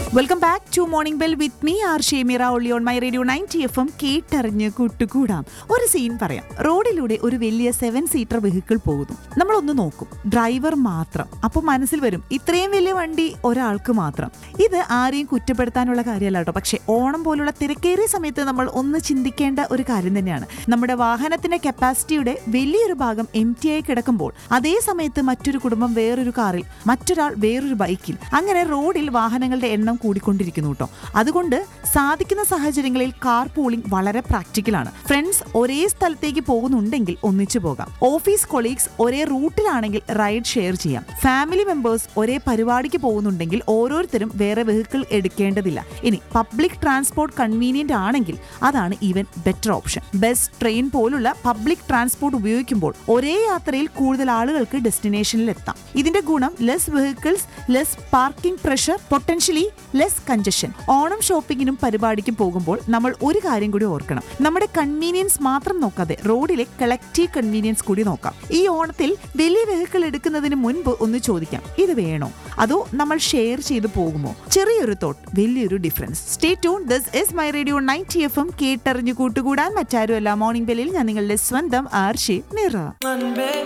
welcome back to morning bell with me R Shemira ഒള്ളി on my radio ninety F M കേട്ടറിഞ്ഞ് കൂട്ടുകൂടാം ഒരു scene പറയാം റോഡിലൂടെ ഒരു വലിയ സെവൻ സീറ്റർ വെഹിക്കിൾ പോകുന്നു നമ്മളൊന്ന് നോക്കും ഡ്രൈവർ മാത്രം അപ്പോൾ മനസ്സിൽ വരും ഇത്രയും വലിയ വണ്ടി ഒരാൾക്ക് മാത്രം ഇത് ആരെയും കുറ്റപ്പെടുത്താനുള്ള കാര്യമല്ല കേട്ടോ പക്ഷേ ഓണം പോലുള്ള തിരക്കേറിയ സമയത്ത് നമ്മൾ ഒന്ന് ചിന്തിക്കേണ്ട ഒരു കാര്യം തന്നെയാണ് നമ്മുടെ വാഹനത്തിന്റെ കപ്പാസിറ്റിയുടെ വലിയൊരു ഭാഗം എം ടി ആയി കിടക്കുമ്പോൾ അതേ സമയത്ത് മറ്റൊരു കുടുംബം വേറൊരു കാറിൽ മറ്റൊരാൾ വേറൊരു ബൈക്കിൽ അങ്ങനെ റോഡിൽ വാഹനങ്ങളുടെ എണ്ണം കൂടിക്കൊണ്ടിരിക്കുന്നു കേട്ടോ അതുകൊണ്ട് സാധിക്കുന്ന സാഹചര്യങ്ങളിൽ കാർ പൂളിംഗ് വളരെ പ്രാക്ടിക്കലാണ് ഫ്രണ്ട്സ് ഒരേ സ്ഥലത്തേക്ക് പോകുന്നുണ്ടെങ്കിൽ ഒന്നിച്ചു പോകാം ഓഫീസ് കൊളീഗ്സ് ഒരേ റൂട്ടിലാണെങ്കിൽ റൈഡ് ഷെയർ ചെയ്യാം ഫാമിലി മെമ്പേഴ്സ് ഒരേ പരിപാടിക്ക് പോകുന്നുണ്ടെങ്കിൽ ഓരോരുത്തരും വേറെ വെഹിക്കിൾ എടുക്കേണ്ടതില്ല ഇനി പബ്ലിക് ട്രാൻസ്പോർട്ട് കൺവീനിയന്റ് ആണെങ്കിൽ അതാണ് even better option bus train പോലുള്ള പബ്ലിക് ട്രാൻസ്പോർട്ട് ഉപയോഗിക്കുമ്പോൾ ഒരേ യാത്രയിൽ കൂടുതൽ ആളുകൾക്ക് ഡെസ്റ്റിനേഷനിൽ എത്താം ഇതിന്റെ ഗുണം less vehicles less parking pressure potentially less congestion Onam ഷോപ്പിങ്ങിനും പരിപാടിക്കും പോകുമ്പോൾ നമ്മൾ ഒരു കാര്യം കൂടി ഓർക്കണം നമ്മുടെ കൺവീനിയൻസ് മാത്രം നോക്കാതെ റോഡിലെ കളക്റ്റീവ് കൺവീനിയൻസ് കൂടി നോക്കാം ഈ ഓണത്തിൽ വലിയ വെഹിക്കിൾ എടുക്കുന്നതിന് മുൻപ് ഒന്ന് ചോദിക്കാം ഇത് വേണോ അതോ നമ്മൾ ഷെയർ ചെയ്ത് പോകുമോ ചെറിയൊരു തോട്ട് വലിയൊരു difference stay tune this is my radio night F M കേട്ടറിഞ്ഞു കൂട്ടുകൂടാൻ മറ്റാരുമല്ല മോർണിംഗ് ബെല്ലിൽ ഞാൻ നിങ്ങളുടെ സ്വന്തം ആർഷി നിറ അൻപേ